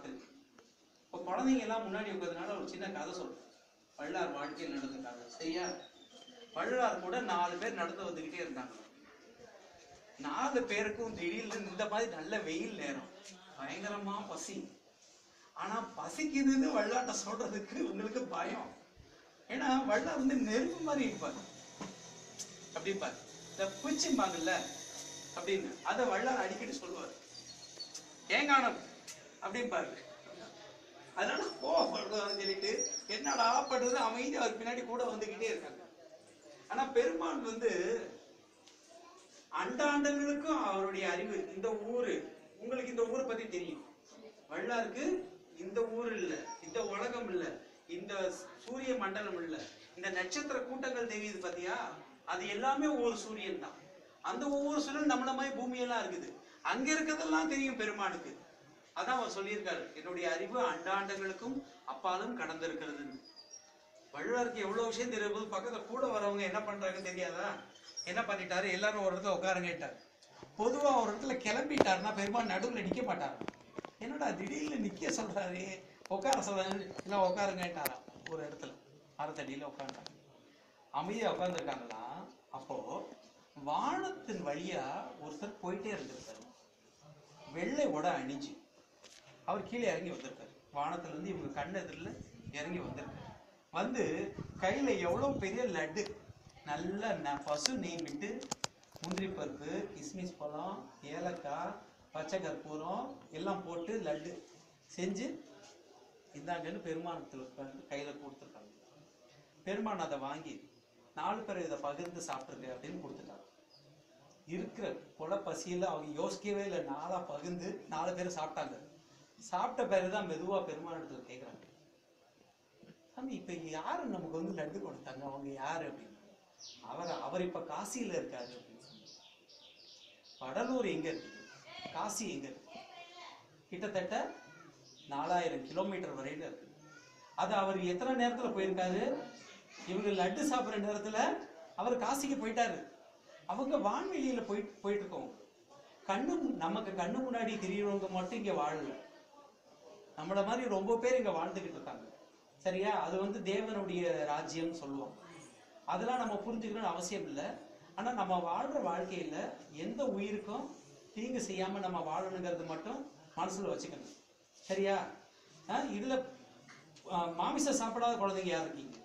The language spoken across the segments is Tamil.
ராத்திரி இப்போ குழந்தைங்க எல்லாம் முன்னாடி உட்காந்தனால ஒரு சின்ன கதை சொல்றேன் வள்ளலார் வாழ்க்கையில் நடந்த கதை சரியா வள்ளலார் கூட நாலு பேர் நடந்து வந்துக்கிட்டே இருந்தாங்க நாலு பேருக்கும் திடீர்னு இந்த மாதிரி நல்ல வெயில் நேரம் பயங்கரமா பசி ஆனா பசிக்குதுன்னு வள்ளாட்ட சொல்றதுக்கு உங்களுக்கு பயம் ஏன்னா வள்ளலார் வந்து நெருப்பு மாதிரி இருப்பார் அப்படி இருப்பார் இந்த பூச்சிம்பாங்கல்ல அப்படின்னு அதை வள்ளலார் அடிக்கடி சொல்லுவார் ஏங்கானம் அப்படிம்பாரு அதனால கோவப்படுவான்னு சொல்லிட்டு என்னடா பண்றது அமைதி அவர் பின்னாடி கூட வந்துகிட்டே இருக்காங்க ஆனா பெருமான் வந்து அண்டாண்டங்களுக்கும் அவருடைய அறிவு இந்த ஊரு உங்களுக்கு இந்த ஊரை பத்தி தெரியும் வள்ளலாருக்கு இந்த ஊர் இல்ல இந்த உலகம் இல்ல இந்த சூரிய மண்டலம் இல்ல இந்த நட்சத்திர கூட்டங்கள் தெரியுது பாத்தியா அது எல்லாமே ஒவ்வொரு சூரியன் தான் அந்த ஒவ்வொரு சூரியன் நம்மள மாதிரி பூமியெல்லாம் இருக்குது அங்க இருக்கிறதெல்லாம் தெரியும் பெருமானுக்கு அதான் அவர் சொல்லியிருக்காரு என்னுடைய அறிவு அண்டாண்டங்களுக்கும் அப்பாலும் கடந்திருக்கிறதுன்னு வள்ளுவருக்கு எவ்வளவு விஷயம் தெரியும் போது பக்கத்துல கூட வரவங்க என்ன பண்றாங்கன்னு தெரியாதா என்ன பண்ணிட்டாரு எல்லாரும் ஒரு இடத்துல உட்கார கேட்டார் பொதுவா ஒரு இடத்துல கிளம்பிட்டாருன்னா பெருமாள் நடுவுல நிக்க மாட்டார் என்னடா திடீர்னு நிக்க சொல்றாரு உட்கார சொல்றாரு இல்ல உட்காருங்கட்டாரா ஒரு இடத்துல மரத்தடியில உட்காந்துட்டாங்க அமைதியா உட்காந்துருக்காங்களா அப்போ வானத்தின் வழியா ஒருத்தர் போயிட்டே இருந்திருக்காரு வெள்ளை உடை அணிஞ்சு அவர் கீழே இறங்கி வந்திருக்காரு வானத்துல இருந்து இவங்க கண் எதிரில் இறங்கி வந்திருக்காரு வந்து கையில எவ்வளவு பெரிய லட்டு நல்ல ந- பசு நெய் விட்டு முந்திரி பருப்பு கிஸ்மிஸ் பழம் ஏலக்காய் பச்சை கற்பூரம் எல்லாம் போட்டு லட்டு செஞ்சு இந்தாங்கன்னு பெருமானத்தில் உட்காந்து கையில கொடுத்துருக்காங்க பெருமான் அதை வாங்கி நாலு பேர் இதை பகிர்ந்து சாப்பிட்ருக்கு அப்படின்னு கொடுத்துட்டாங்க இருக்கிற கொலை பசியில அவங்க யோசிக்கவே இல்லை நாளா பகிர்ந்து நாலு பேர் சாப்பிட்டாங்க சாப்பிட்ட பிறகு தான் மெதுவா பெருமானத்துல கேட்குறாங்க சாமி இப்ப யாரு நமக்கு வந்து லட்டு கொடுத்தாங்க அவங்க யாரு அப்படின்னு அவர் அவர் இப்ப காசியில இருக்காரு அப்படின்னு சொன்னாங்க. வடலூர் எங்க இருக்கு காசி எங்க இருக்கு கிட்டத்தட்ட நாலாயிரம் கிலோமீட்டர் வரையில இருக்கு அது அவர் எத்தனை நேரத்துல போயிருக்காரு இவங்க லட்டு சாப்பிடுற நேரத்துல அவர் காசிக்கு போயிட்டாரு அவங்க வான்வெளியில போயிட்டு போயிட்டு இருக்கோம் கண்ணு மு- நமக்கு கண்ணு முன்னாடி தெரியறவங்க மட்டும் இங்க வாழல நம்மள மாதிரி ரொம்ப பேர் இங்க வாழ்ந்துகிட்டு இருக்காங்க சரியா அது வந்து தேவனுடைய ராஜ்யம்னு சொல்லுவோம் அதெல்லாம் நம்ம புரிஞ்சுக்கணும்னு அவசியம் இல்லை ஆனா நம்ம வாழ்ற வாழ்க்கையில எந்த உயிருக்கும் தீங்கு செய்யாம நம்ம வாழணுங்கிறது மட்டும் மனசுல வச்சுக்கணும் சரியா ஆ, இதுல ஆ, மாமிசம் சாப்பிடாத குழந்தைங்க யார் இருக்கீங்க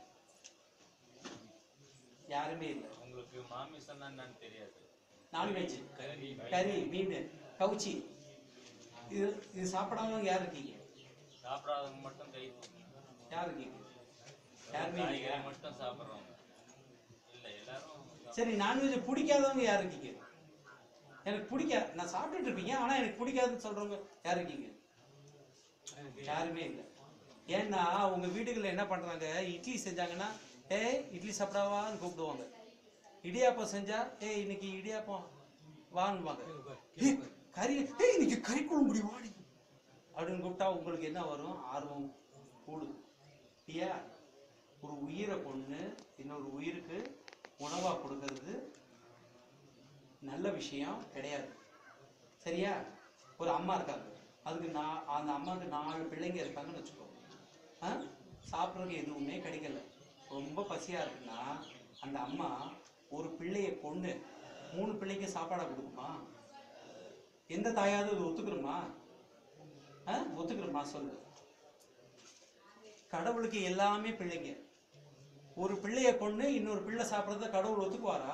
யாருமே இல்லை உங்களுக்கு மாமிசம்னா என்னன்னு தெரியாது நான்வெஜ் கறி கறி மீன் கவுச்சி இது இது சாப்பிடாதவங்க யார் இருக்கீங்க சாப்பிடாதவங்க மட்டும் கை யார் இருக்கீங்க யாருமே காய்கறி இல்லையா? மட்டும் சாப்பிடுறவங்க இல்ல எல்லாரும் சரி நான்வெஜ் பிடிக்காதவங்க யார் இருக்கீங்க எனக்கு பிடிக்கா நான் சாப்பிட்டுட்டு இருப்பீங்க ஆனா எனக்கு பிடிக்காதுன்னு சொல்றவங்க யார் இருக்கீங்க யாருமே இல்லை ஏன்னா உங்க வீடுகளில் என்ன பண்றாங்க இட்லி செஞ்சாங்கன்னா ஏய் இட்லி சாப்பிடாவான்னு கூப்பிடுவாங்க இடியாப்பம் செஞ்சா ஏய் இன்னைக்கு இடியாப்பம் வாங்குவாங்க ஏய், கறி ஏய் இன்னைக்கு கறி குழம்புடி வாடி அப்படின்னு கூப்பிட்டா உங்களுக்கு என்ன வரும் ஆர்வம் கூடுது இல்லையா ஒரு உயிரை கொண்டு இன்னொரு உயிருக்கு உணவா கொடுக்கறது நல்ல விஷயம் கிடையாது சரியா ஒரு அம்மா இருக்காங்க அதுக்கு நான் அந்த அம்மாவுக்கு நாலு பிள்ளைங்க இருக்காங்கன்னு வச்சுக்கோ ஆ சாப்பிட்றதுக்கு எதுவுமே கிடைக்கல ரொம்ப பசியா இருக்குன்னா அந்த அம்மா ஒரு பிள்ளைய கொண்டு மூணு பிள்ளைக்கு சாப்பாடா கொடுக்குமா எந்த தாயாவது இது ஒத்துக்கிறோமா ஆ ஒத்துக்கிறோமா சொல்லு கடவுளுக்கு எல்லாமே பிள்ளைங்க ஒரு பிள்ளைய கொண்டு இன்னொரு பிள்ளை சாப்பிட்றத கடவுள் ஒத்துக்குவாரா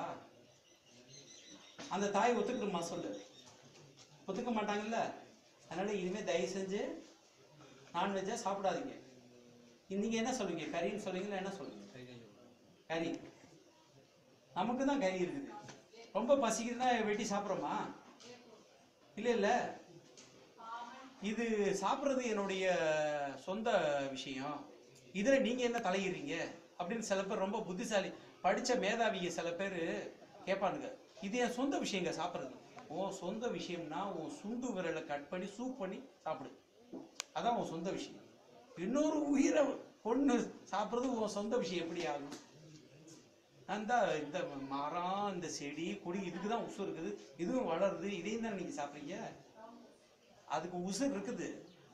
அந்த தாய் ஒத்துக்கணுமா சொல்லு ஒத்துக்க மாட்டாங்கல்ல அதனால இனிமே தயவு செஞ்சு நான்வெஜ்ஜா சாப்பிடாதீங்க நீங்க என்ன சொல்லுவீங்க கறின்னு சொல்லுவீங்களா என்ன சொல்லுவீங்க கறி நமக்கு தான் கறி இருக்குது ரொம்ப பசிக்குதுன்னா வெட்டி சாப்பிட்றோமா இல்ல இல்ல இது சாப்பிட்றது என்னுடைய சொந்த விஷயம் இதுல நீங்க என்ன தலையிடுறீங்க அப்படின்னு சில பேர் ரொம்ப புத்திசாலி படிச்ச மேதாவிங்க சில பேர் கேட்பானுங்க இது என் சொந்த விஷயங்க சாப்பிட்றது உன் சொந்த விஷயம்னா உன் சுண்டு விரலை கட் பண்ணி சூப் பண்ணி சாப்பிடு அதான் உன் சொந்த விஷயம் இன்னொரு உயிரை கொண்டு சாப்பிட்றது உன் சொந்த விஷயம் எப்படி ஆகும் அந்த இந்த மரம் இந்த செடி கொடி இதுக்கு தான் உசு இருக்குது இதுவும் வளருது இதையும் தான் நீங்க சாப்பிட்றீங்க அதுக்கு உசுர் இருக்குது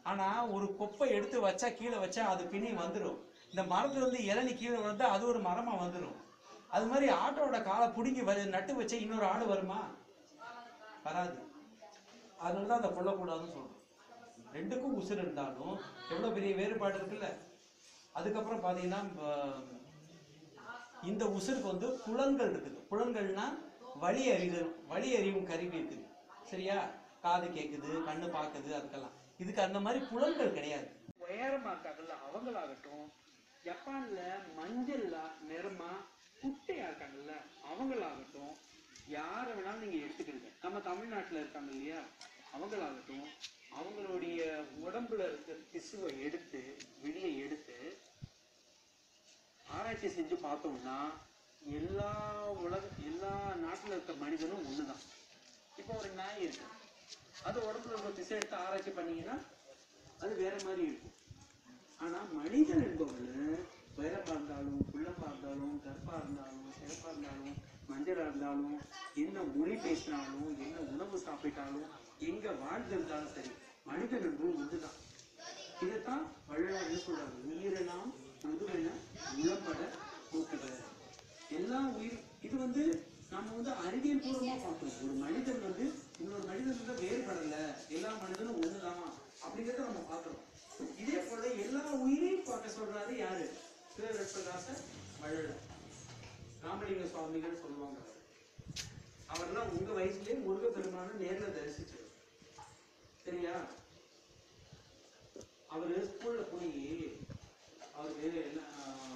ஆனா ஒரு கொப்பை எடுத்து வச்சா கீழே வச்சா அது பின்னி வந்துடும் இந்த மரத்துல இருந்து இளநி கீழே வந்தா அது ஒரு மரமா வந்துடும் அது மாதிரி ஆட்டோட காலை பிடுங்கி வ- நட்டு வச்சா இன்னொரு ஆடு வருமா வராது அதனால தான் அதை கொல்லக்கூடாதுன்னு சொல்றோம் ரெண்டுக்கும் உசுர் இருந்தாலும் எவ்வளவு பெரிய வேறுபாடு இருக்குல்ல அதுக்கப்புறம் பாத்தீங்கன்னா ப- இந்த உசுருக்கு வந்து புலன்கள் இருக்குது புலன்கள்னா வழி அறிதல் வழி அறிவும் கருவி இருக்குது சரியா காது கேக்குது கண்ணு பார்க்குது அதுக்கெல்லாம் இதுக்கு அந்த மாதிரி புலன்கள் கிடையாது உயரமா இருக்காங்கல்ல அவங்களாகட்டும் ஜப்பான்ல மஞ்சள்ல நிறமா குட்டையா இருக்காங்கல்ல அவங்களாகட்டும் யாரை வேணாலும் நீங்க எடுத்துக்கங்க நம்ம தமிழ்நாட்டுல இருக்காங்க இல்லையா அவங்களாகட்டும் அவங்களுடைய உடம்புல இருக்க திசுவை எடுத்து வெளியே எடுத்து ஆராய்ச்சி செஞ்சு பார்த்தோம்னா எல்லா உலக எல்லா நாட்டுல இருக்க மனிதனும் ஒண்ணுதான் இப்போ ஒரு நாய் இருக்கு அது உடம்புல இருக்க திசை எடுத்து ஆராய்ச்சி பண்ணீங்கன்னா அது வேற மாதிரி இருக்கும் ஆனா மனிதன் என்பவனு வைரப்பா இருந்தாலும் புள்ளப்பா இருந்தாலும் கற்பா இருந்தாலும் சிறப்பா இருந்தாலும் மஞ்சளா இருந்தாலும் என்ன மொழி பேசினாலும் என்ன உணவு சாப்பிட்டாலும் எங்க வாழ்ந்திருந்தாலும் சரி மனிதன் என்பது ஒன்றுதான் இதைத்தான் வள்ளலார் என்ன சொல்றாரு உயிரெல்லாம் பொதுவென உளம்பட போக்குக எல்லா உயிர் இது வந்து நம்ம வந்து அறிவியல் பூர்வமா பார்க்கணும் ஒரு மனிதன் வந்து இன்னொரு மனிதன் வந்து வேறுபடல எல்லா மனிதனும் ஒண்ணுதான் அப்படிங்கறத நம்ம பார்க்கணும் இதே போல எல்லா உயிரையும் பார்க்க சொல்றாரு யாரு சிவரட்பதாச வள்ளலார் ராமலிங்க சுவாமிகள் சொல்லுவாங்க அவர்லாம் உங்க வயசுலயே முருகப்பெருமான நேர்ல தரிசிச்சு சரியா அவரு ஸ்கூல்ல போய் அவருக்கு எல்லாம்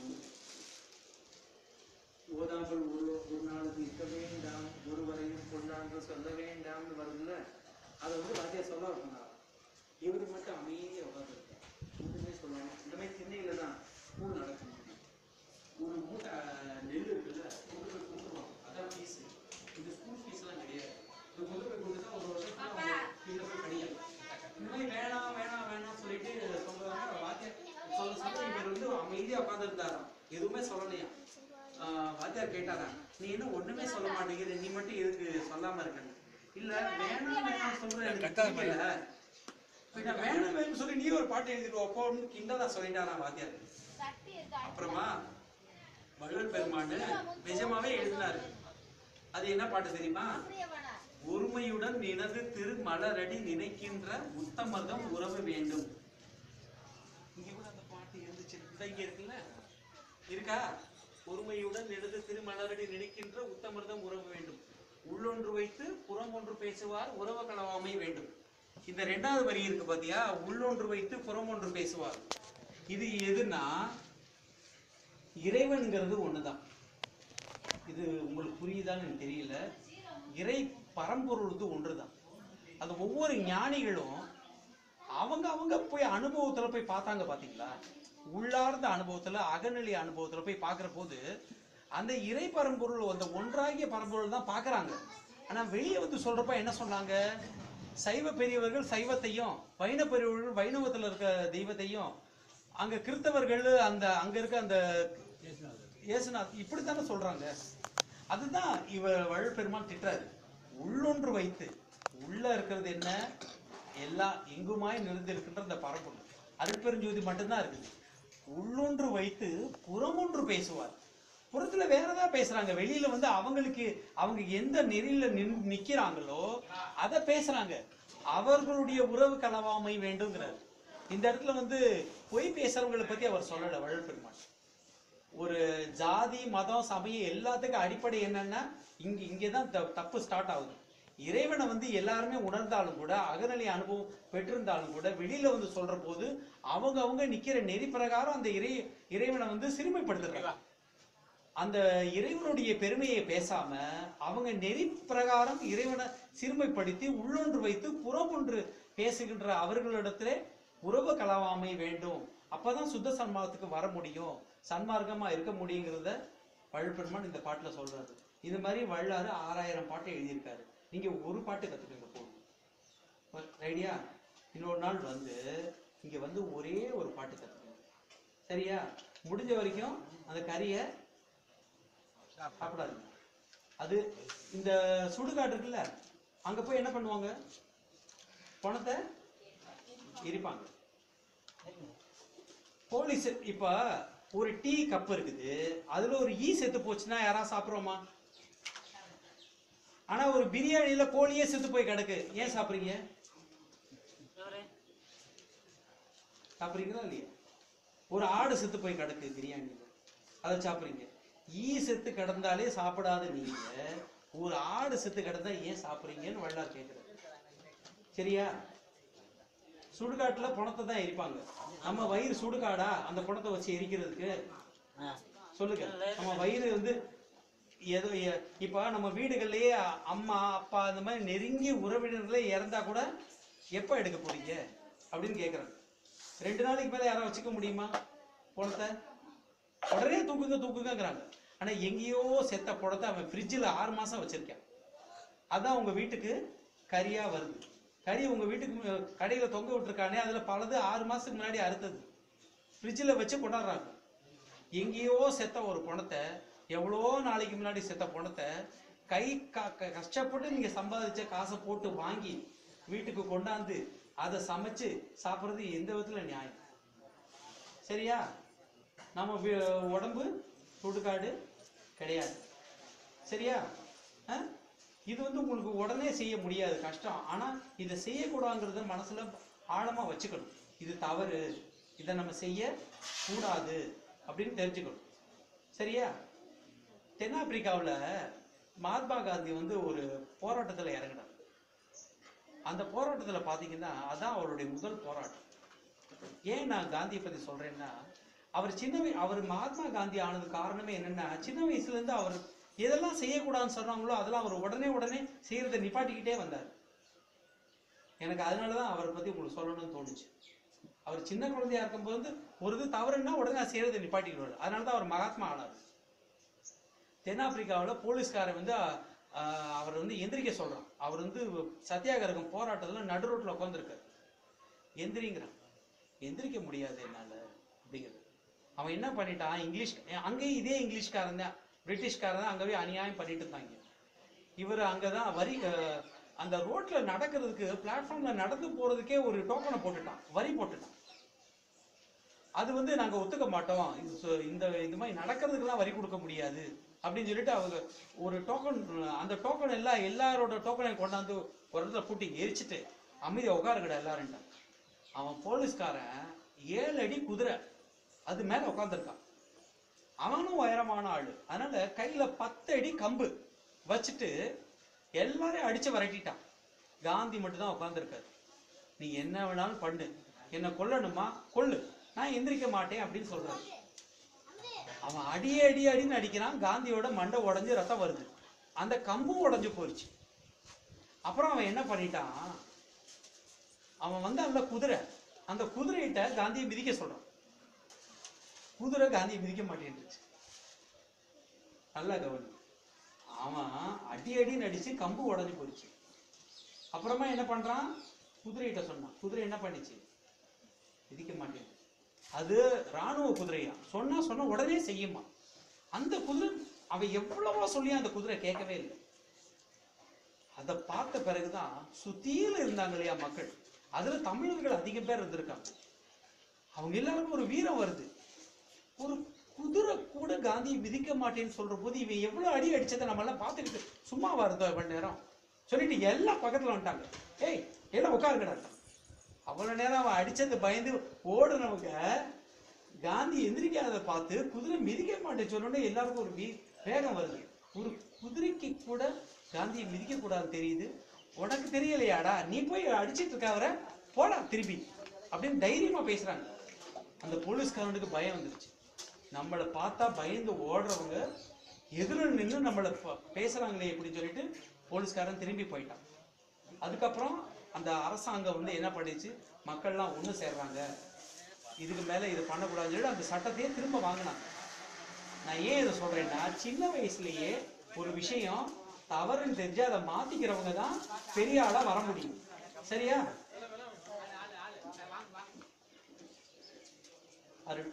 ஓதாமல் ஒரு ஒரு நாளுக்கு இருக்க வேண்டாம் ஒருவரையும் கொண்டாந்து சொல்ல வேண்டாம்னு வருதுல்ல அதை வந்து வாத்தியார் சொல்ல சொன்னார் இவரு மட்டும் அமைதியா உட்காந்துருக்கார் ஒன்றுமே சொல்லணும் இந்த மாதிரி திண்ணையில தான் ஸ்கூல் நடக்கும் ஒரு மூட்டை நெல் இருக்குல்ல கொண்டு போய் கொடுத்துருவாங்க அதான் ஃபீஸ் இந்த ஸ்கூல் ஃபீஸ்லாம் கிடையாது இது கொண்டு போய் கொடுத்தா ஒரு வருஷத்துல அவங்க கீழே போய் படிக்கலாம் இந்த மாதிரி வேணாம் வேணாம் வேணாம் சொல்லிட்டு சொல்லுவாங்க வாத்தியார் சொல்ல சொல்ல இவர் வந்து அமைதியா உட்காந்துருந்தாராம் எதுவுமே சொல்லலையா ஆஹ் வாத்தியார் கேட்டாரா நீ என்ன ஒண்ணுமே சொல்ல மாட்டேங்கிற நீ மட்டும் எதுக்கு சொல்லாம இருக்கன்னு இல்ல வேணாம் வேணாம் சொல்ற எனக்கு பிடிக்கல பின்ன வேணாம் வேணும் சொல்லி நீ ஒரு பாட்டு எழுதிட்டு அப்போன்னு கிண்டலா சொல்லிட்டாராம் வாத்தியார் அப்புறமா வள்ளல் பெருமான்னு நிஜமாவே எழுதினாரு அது என்ன பாட்டு தெரியுமா ஒருமையுடன் நினது திருமலரடி நினைக்கின்ற உத்தமர்தம் உறவு வேண்டும் இங்க கூட அந்த பாட்டு இருந்துச்சு இந்த இங்க இருக்குல்ல இருக்கா ஒருமையுடன் நினது திருமலரடி நினைக்கின்ற உத்தமர்தம் உறவு வேண்டும் உள்ளொன்று வைத்து புறம் ஒன்று பேசுவார் உறவு கலவாமை வேண்டும் இந்த ரெண்டாவது வரி இருக்கு பாத்தியா உள்ளொன்று வைத்து புறம் ஒன்று பேசுவார் இது எதுனா இறைவன்கிறது ஒண்ணுதான் இது உங்களுக்கு புரியுதான்னு எனக்கு தெரியல இறை பரம்பொருள் ஒன்றுதான் அது ஒவ்வொரு ஞானிகளும் அவங்க அவங்க போய் அனுபவத்துல போய் பார்த்தாங்க பாத்தீங்களா உள்ளார்ந்த அனுபவத்துல அகநிலை அனுபவத்துல போய் பார்க்கிற போது அந்த இறை பரம்பொருள் அந்த ஒன்றாகிய பரம்பொருள் தான் பார்க்கறாங்க ஆனா வெளியே வந்து சொல்றப்ப என்ன சொன்னாங்க சைவ பெரியவர்கள் சைவத்தையும் வைணவ பெரியவர்கள் வைணவத்துல இருக்க தெய்வத்தையும் அங்க கிறிஸ்தவர்கள் அந்த அங்க இருக்க அந்த இயேசுநாத் இப்படித்தானே சொல்றாங்க அதுதான் இவ வள்ளல் பெருமான் திட்டுறாரு உள்ளொன்று வைத்து உள்ள இருக்கிறது என்ன எல்லா எங்குமாய் நிறைந்திருக்கின்ற அந்த பரம்பொருள் அருட்பெருஞ்சோதி மட்டும்தான் இருக்குது உள்ளொன்று வைத்து புறமொன்று பேசுவார் புறத்துல வேற ஏதாவது பேசுறாங்க வெளியில வந்து அவங்களுக்கு அவங்க எந்த நெறியில நின் நிக்கிறாங்களோ அதை பேசுறாங்க அவர்களுடைய உறவு கலவாமை வேண்டுங்கிறார் இந்த இடத்துல வந்து பொய் பேசுறவங்களை பத்தி அவர் சொல்லல வள்ளல் பெருமான் ஒரு ஜாதி மதம் சமயம் எல்லாத்துக்கும் அடிப்படை என்னன்னா இங்க இங்கதான் த- தப்பு ஸ்டார்ட் ஆகுது இறைவனை வந்து எல்லாருமே உணர்ந்தாலும் கூட அகநிலை அனுபவம் பெற்றிருந்தாலும் கூட வெளியில வந்து சொல்ற போது அவங்க அவங்க நிக்கிற நெறி பிரகாரம் அந்த இறை இறைவனை வந்து சிறுமைப்படுத்துறாங்க அந்த இறைவனுடைய பெருமையை பேசாம அவங்க நெறி பிரகாரம் இறைவனை சிறுமைப்படுத்தி உள்ளொன்று வைத்து புறம் ஒன்று பேசுகின்ற அவர்களிடத்திலே உறவு கலவாமை வேண்டும் அப்பதான் சுத்த சன்மார்க்கத்துக்கு வர முடியும் சன்மார்க்கமா இருக்க முடியுங்கிறத வள்ளற்பெருமான் இந்த பாட்டுல சொல்றாரு இது மாதிரி வள்ளாறு ஆறாயிரம் பாட்டு எழுதியிருக்காரு நீங்க ஒரு பாட்டு கத்துக்கங்க போதும் ஐடியா இன்னொரு நாள் வந்து இங்க வந்து ஒரே ஒரு பாட்டு கத்துக்கங்க சரியா முடிஞ்ச வரைக்கும் அந்த கறியை சாப்பிடாதீங்க அது இந்த சுடுகாடு இருக்குல்ல அங்க போய் என்ன பண்ணுவாங்க பணத்தை எரிப்பாங்க போலீஸ் இப்ப ஒரு டீ கப் இருக்குது அதுல ஒரு ஈ செத்து போச்சுன்னா யாராவது சாப்பிடுறோமா ஆனா ஒரு பிரியாணியில கோழியே செத்து போய் கிடக்கு ஏன் சாப்பிடுறீங்க சாப்பிடுறீங்களா இல்லையா ஒரு ஆடு செத்து போய் கிடக்கு பிரியாணியில அதை சாப்பிடுறீங்க ஈ செத்து கிடந்தாலே சாப்பிடாத நீங்க ஒரு ஆடு செத்து கிடந்தா ஏன் சாப்பிடுறீங்கன்னு வள்ளலார் கேட்கிறார் சரியா சுடுகாட்டுல பணத்தை தான் எரிப்பாங்க நம்ம வயிறு சுடுகாடா அந்த பணத்தை வச்சு எரிக்கிறதுக்கு சொல்லுங்க நம்ம வயிறு வந்து ஏதோ எ- இப்ப நம்ம வீடுகள்லயே அம்மா அப்பா அந்த மாதிரி நெருங்கிய உறவினர்களே இறந்தா கூட எப்ப எடுக்க போறீங்க அப்படின்னு கேக்குறாங்க ரெண்டு நாளைக்கு மேல யாரும் வச்சுக்க முடியுமா பணத்தை உடனே தூக்குங்க தூக்குங்கங்கிறாங்க ஆனா எங்கேயோ செத்த பணத்தை அவன் ஃப்ரிட்ஜில் ஆறு மாசம் வச்சிருக்கான் அதான் உங்க வீட்டுக்கு கறியா வருது கறி உங்க வீட்டுக்கு மு- கடையில தொங்க விட்டுருக்கானே அதுல பலது ஆறு மாசத்துக்கு முன்னாடி அறுத்தது ஃப்ரிட்ஜில் வச்சு கொண்டாடுறாங்க எங்கேயோ செத்த ஒரு பணத்தை எவ்வளோ நாளைக்கு முன்னாடி செத்த பணத்தை கை க- க- கஷ்டப்பட்டு நீங்க சம்பாதிச்ச காசை போட்டு வாங்கி வீட்டுக்கு கொண்டாந்து அதை சமைச்சு சாப்பிட்றது எந்த விதத்துல நியாயம் சரியா நம்ம வி- உடம்பு சுடுகாடு கிடையாது சரியா ஆ? இது வந்து உங்களுக்கு உடனே செய்ய முடியாது கஷ்டம் ஆனா இதை செய்யக்கூடாதுங்கிறத மனசுல ஆழமா வச்சுக்கணும் இது தவறு இதை நம்ம செய்ய கூடாது அப்படின்னு தெரிஞ்சுக்கணும் சரியா தென்னாப்பிரிக்காவுல மகாத்மா காந்தி வந்து ஒரு போராட்டத்துல இறங்கினார் அந்த போராட்டத்துல பாத்தீங்கன்னா அதான் அவருடைய முதல் போராட்டம் ஏன் நான் காந்தியை பத்தி சொல்றேன்னா அவர் சின்ன வய- அவர் மகாத்மா காந்தி ஆனது காரணமே என்னன்னா சின்ன வயசுல இருந்து அவர் எதெல்லாம் செய்யக்கூடாதுன்னு சொன்னாங்களோ அதெல்லாம் அவர் உடனே உடனே செய்யறதை நிப்பாட்டிக்கிட்டே வந்தார் எனக்கு அதனாலதான் அவரை பத்தி உங்களுக்கு சொல்லணும்னு தோணுச்சு அவர் சின்ன குழந்தையா இருக்கும்போது வந்து ஒரு இது தவறுன்னா உடனே அதை செய்யறதை நிப்பாட்டிடுவார் அதனாலதான் அவர் மகாத்மா ஆனார் தென்னாப்பிரிக்காவில் போலீஸ்காரன் வந்து ஆஹ், அவர் வந்து எந்திரிக்க சொல்றான் அவர் வந்து சத்தியாகிரகம் போராட்டத்துல நடு ரோட்ல உட்காந்துருக்காரு எந்திரிங்கிறான் எந்திரிக்க முடியாது என்னால அப்படிங்கிறது அவன் என்ன பண்ணிட்டான் இங்கிலீஷ் அங்கேயும் இதே இங்கிலீஷ்காரன் தான் பிரிட்டிஷ்காரன் தான் அங்கவே அநியாயம் பண்ணிட்டு இருந்தாங்க இவர் அங்கதான் வரி அஹ், அந்த ரோட்ல நடக்கிறதுக்கு பிளாட்ஃபார்ம்ல நடந்து போறதுக்கே ஒரு டோக்கனை போட்டுட்டான் வரி போட்டுட்டான் அது வந்து நாங்க ஒத்துக்க மாட்டோம் இது சொ- இந்த இந்த மாதிரி நடக்கிறதுக்கெல்லாம் வரி கொடுக்க முடியாது அப்படின்னு சொல்லிட்டு அவங்க ஒரு டோக்கன் அந்த டோக்கன் எல்லாம் எல்லாரோட டோக்கனையும் கொண்டாந்து ஒரு இடத்துல பூட்டி எரிச்சிட்டு அமைதியா உட்காருங்கடா எல்லாரும் அவன் போலீஸ்காரன் ஏழு அடி குதிரை அது மேல உட்காந்துருக்கான் அவனும் உயரமான ஆளு அதனால கையில பத்து அடி கம்பு வச்சுட்டு எல்லாரையும் அடிச்சு விரட்டிட்டான் காந்தி மட்டும் தான் உட்காந்துருக்காரு நீ என்ன வேணாலும் பண்ணு என்ன கொல்லணுமா கொல்லு நான் எந்திரிக்க மாட்டேன் அப்படின்னு சொல்றாரு அவன் அடி அடி அடின்னு அடிக்கிறான் காந்தியோட மண்டை உடைஞ்சு ரத்தம் வருது அந்த கம்பும் உடைஞ்சு போயிடுச்சு அப்புறம் அவன் என்ன பண்ணிட்டான் அவன் வந்து அந்த குதிரை அந்த குதிரையிட்ட காந்தியை மிதிக்க சொல்றான் குதிரை காந்தியை மிதிக்க மாட்டேன்னுச்சு நல்லா கவனி அவன் அடி அடின்னு அடிச்சு கம்பு உடைஞ்சு போயிடுச்சு அப்புறமா என்ன பண்றான் குதிரையிட்ட சொன்னான் குதிரை என்ன பண்ணிச்சு மிதிக்க மாட்டேன் அது ராணுவ குதிரையா சொன்னா சொன்ன உடனே செய்யுமா அந்த குதிரை அவன் எவ்வளவோ சொல்லி அந்த குதிரை கேட்கவே இல்லை அதை பார்த்த பிறகுதான் சுத்தியில இருந்தாங்க இல்லையா மக்கள் அதுல தமிழர்கள் அதிகம் பேர் இருந்திருக்காங்க அவங்க எல்லாருக்கும் ஒரு வீரம் வருது ஒரு குதிரை கூட காந்தியை மிதிக்க மாட்டேன்னு சொல்ற போது இவன் எவ்வளவு அடி அடிச்சதை நம்ம எல்லாம் பார்த்துக்கிட்டு சும்மாவா இருந்தோம் இவ்வளவு நேரம் சொல்லிட்டு எல்லாம் பக்கத்துல வந்துட்டாங்க ஏய் எல்லாம் உட்காருங்கடா அவ்வளவு நேரம் அவன் அடிச்சது பயந்து ஓடுனவங்க காந்தி எந்திரிக்காத பார்த்து குதிரை மிதிக்க மாட்டேன்னு சொன்னோடனே எல்லாருக்கும் ஒரு வீ- வேகம் வருது ஒரு குதிரைக்கு கூட காந்தியை மிதிக்க கூடாதுன்னு தெரியுது உனக்கு தெரியலையாடா நீ போய் அடிச்சிட்டு இருக்க அவரை போடா திருப்பி அப்படின்னு தைரியமா பேசுறாங்க அந்த போலீஸ்காரனுக்கு பயம் வந்துருச்சு நம்மளை பார்த்தா பயந்து ஓடுறவங்க எதிர நின்று நம்மளை ப- பேசுறாங்களே அப்படின்னு சொல்லிட்டு போலீஸ்காரன் திரும்பி போயிட்டான் அதுக்கப்புறம் அந்த அரசாங்கம் வந்து என்ன பண்ணிச்சு மக்கள்லாம் ஒண்ணு சேர்றாங்க இதுக்கு மேல இது பண்ணக்கூடாதுன்னு சொல்லிட்டு அந்த சட்டத்தையே திரும்ப வாங்கினாங்க நான் ஏன் இதை சொல்றேன்னா சின்ன வயசுலயே ஒரு விஷயம் தவறுன்னு தெரிஞ்சு அதை மாத்திக்கிறவங்க தான் பெரிய ஆளா வர முடியும் சரியா அருள்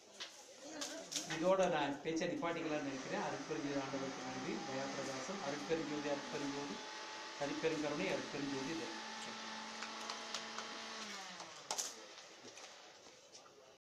இதோட நான் பேச்சை நிப்பாட்டிக்கலாம்னு நினைக்கிறேன் அருட்பெருஞ்சோதி ஆண்டவருக்கு நன்றி தயாபிரகாசம் அருட்பெருஞ்சோதி அருட்பெருஞ்சோதி தனிப்பெருங்கருணை அருட்பெருஞ்சோதி தரிசனம்